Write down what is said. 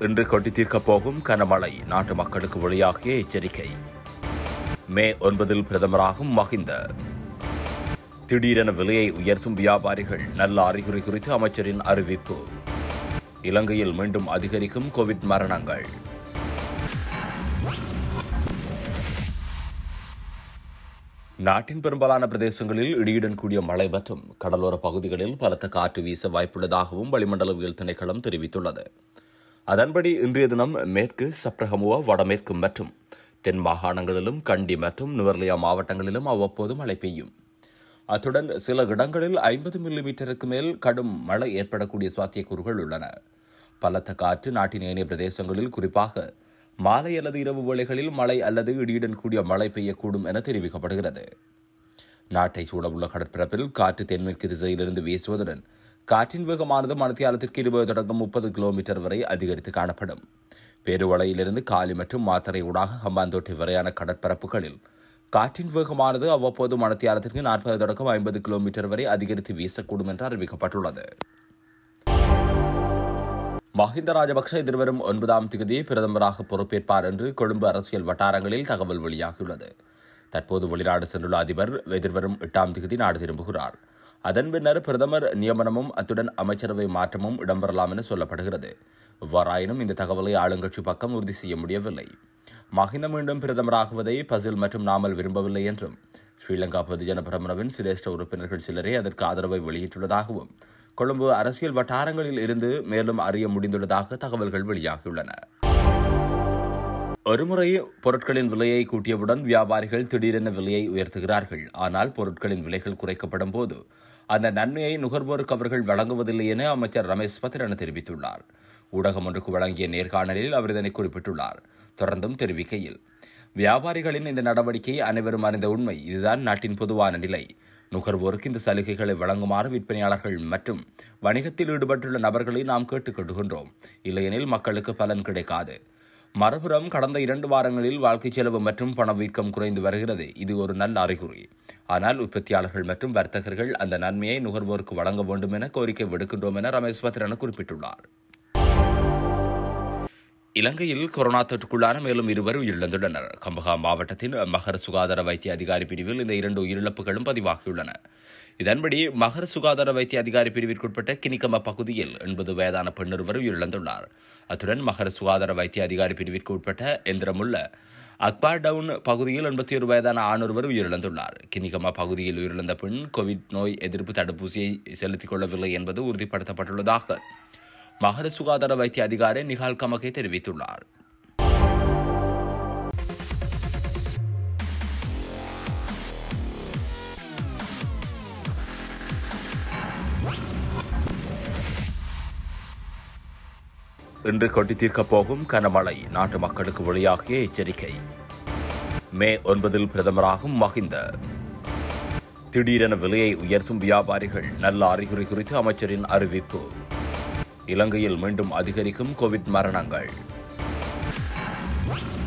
இன்று கொட்டி தீர்க்கப் போகும் கனமழை நாட்டு மக்களுக்கு வெளியாகிய எச்சரிக்கை மே ஒன்பதில் பிரதமராகும் மஹிந்த திடீரென விலையை உயர்த்தும் வியாபாரிகள் நல்ல அறிகுறி குறித்து அமைச்சரின் அறிவிப்பு இலங்கையில் மீண்டும் அதிகரிக்கும் கோவிட் மரணங்கள் நாட்டின் பெரும்பாலான பிரதேசங்களில் இடியுடன் கூடிய மழை மற்றும் கடலோர பகுதிகளில் பலத்த காற்று வீச வாய்ப்புள்ளதாகவும் வளிமண்டலவியல் திணைக்களம் தெரிவித்துள்ளது அதன்படி இன்றைய தினம் மேற்கு சப்ரகமுவா வடமேற்கு மற்றும் தென் மாகாணங்களிலும் கண்டி மற்றும் நுவர்லியா மாவட்டங்களிலும் அவ்வப்போது மழை பெய்யும் அத்துடன் சில இடங்களில் ஐம்பது மில்லிமீட்டருக்கு மேல் கடும் மழை ஏற்படக்கூடிய சாத்தியக்கூறுகள் உள்ளன பலத்த காற்று நாட்டின் ஏனைய பிரதேசங்களில் குறிப்பாக மாலை அல்லது இரவு வேளைகளில் மழை அல்லது இடியுடன் கூடிய மழை பெய்யக்கூடும் என தெரிவிக்கப்படுகிறது நாட்டை சூழவுள்ள கடற்பரப்பில் காற்று தென்மேற்கு திசையிலிருந்து வீசுவதுடன் காற்றின் வேகமானது மணித்தியாலத்திற்கு இருபது தொடக்கம் முப்பது கிலோமீட்டர் வரை அதிகரித்து காணப்படும் பேருவளையிலிருந்து காலி மற்றும் மாத்தறை ஊடாக ஹம்பாந்தோட்டை வரையான கடற்பரப்புகளில் காற்றின் வேகமானது அவ்வப்போது மணித்தியாலத்திற்கு நாற்பது தொடக்கம் ஐம்பது கிலோமீட்டர் வரை அதிகரித்து வீசக்கூடும் என்று அறிவிக்கப்பட்டுள்ளது மஹிந்த ராஜபக்ஷ எதிர்வரும் ஒன்பதாம் தேதி பிரதமராக பொறுப்பேற்பார் என்று கொழும்பு அரசியல் வட்டாரங்களில் தகவல் வெளியாகியுள்ளது தற்போது வெளிநாடு சென்றுள்ள அதிபர் எதிர்வரும் எட்டாம் தேதி நாடு திரும்புகிறார் அதன் பின்னர் பிரதமர் நியமனமும் அத்துடன் அமைச்சரவை மாற்றமும் இடம்பெறலாம் என சொல்லப்படுகிறது எவ்வாறாயினும் இந்த தகவலை ஆளுங்கட்சி பக்கம் உறுதி செய்ய முடியவில்லை மஹிந்த மீண்டும் பிரதமராகுவதை பசில் மற்றும் நாமல் விரும்பவில்லை என்றும் ஸ்ரீலங்கா பொதுஜன பிரமணவின் சிரேஷ்ட உறுப்பினர்கள் சிலரே அதற்கு ஆதரவை வெளியிட்டுள்ளதாகவும் கொழும்பு அரசியல் வட்டாரங்களில் இருந்து மேலும் அறிய முடிந்துள்ளதாக தகவல்கள் வெளியாகியுள்ளன ஒருமுறை பொருட்களின் விலையை கூட்டியவுடன் வியாபாரிகள் திடீரென விலையை உயர்த்துகிறார்கள் ஆனால் பொருட்களின் விலைகள் குறைக்கப்படும் போது அந்த நன்மையை நுகர்வோருக்கு அவர்கள் வழங்குவதில்லை என அமைச்சர் ரமேஷ் பத்ரன் தெரிவித்துள்ளார் ஊடகம் ஒன்றுக்கு வழங்கிய நேர்காணலில் அவர் இதனை குறிப்பிட்டுள்ளார் தொடர்ந்தும் தெரிவிக்கையில் வியாபாரிகளின் இந்த நடவடிக்கை அனைவரும் அறிந்த உண்மை இதுதான் நாட்டின் பொதுவான நிலை நுகர்வோருக்கு இந்த சலுகைகளை வழங்குமாறு விற்பனையாளர்கள் மற்றும் வணிகத்தில் ஈடுபட்டுள்ள நபர்களை நாம் கேட்டுக்கொள்கின்றோம் இல்லையெனில் மக்களுக்கு பலன் கிடைக்காது மறுபுறம் கடந்த இரண்டு வாரங்களில் வாழ்க்கை செலவு மற்றும் பணவீக்கம் குறைந்து வருகிறது இது ஒரு நல்ல அறிகுறி ஆனால் உற்பத்தியாளர்கள் மற்றும் வர்த்தகர்கள் அந்த நன்மையை நுகர்வோருக்கு வழங்க வேண்டும் என கோரிக்கை விடுக்கின்றோம் என ரமேஷ் பத்ரன் குறிப்பிட்டுள்ளார் இலங்கையில் கொரோனா தொற்றுக்குள்ளான மேலும் இருவர் உயிரிழந்துள்ளனர் கம்பகா மாவட்டத்தின் மகர சுகாதார வைத்திய அதிகாரி பிரிவில் இந்த இரண்டு உயிரிழப்புகளும் பதிவாகியுள்ளன இதன்படி மகர சுகாதார வைத்திய அதிகாரி பிரிவிற்குட்பட்ட கினிக்கம பகுதியில் எண்பது வயதான பெண் ஒருவர் உயிரிழந்துள்ளார் அத்துடன் மகர சுகாதார வைத்திய அதிகாரி பிரிவிற்கு உட்பட்ட எந்திரமுள்ள அக்பார் டவுன் பகுதியில் எண்பத்தி ஒரு வயதான ஆண் ஒருவர் உயிரிழந்துள்ளார் கினிகமா பகுதியில் உயிரிழந்த பெண் கோவிட் நோய் எதிர்ப்பு தடுப்பூசியை செலுத்திக் கொள்ளவில்லை என்பது உறுதிப்படுத்தப்பட்டுள்ளதாக மகர சுகாதார வைத்திய அதிகாரி நிகால் கமகே தெரிவித்துள்ளார் இன்று கொட்டி தீர்க்கப் போகும் கனமழை நாட்டு மக்களுக்கு வெளியாகிய எச்சரிக்கை மே ஒன்பதில் பிரதமராகும் மஹிந்த திடீரென விலையை உயர்த்தும் வியாபாரிகள் நல்ல அறிகுறி குறித்து அமைச்சரின் அறிவிப்பு இலங்கையில் மீண்டும் அதிகரிக்கும் கோவிட் மரணங்கள்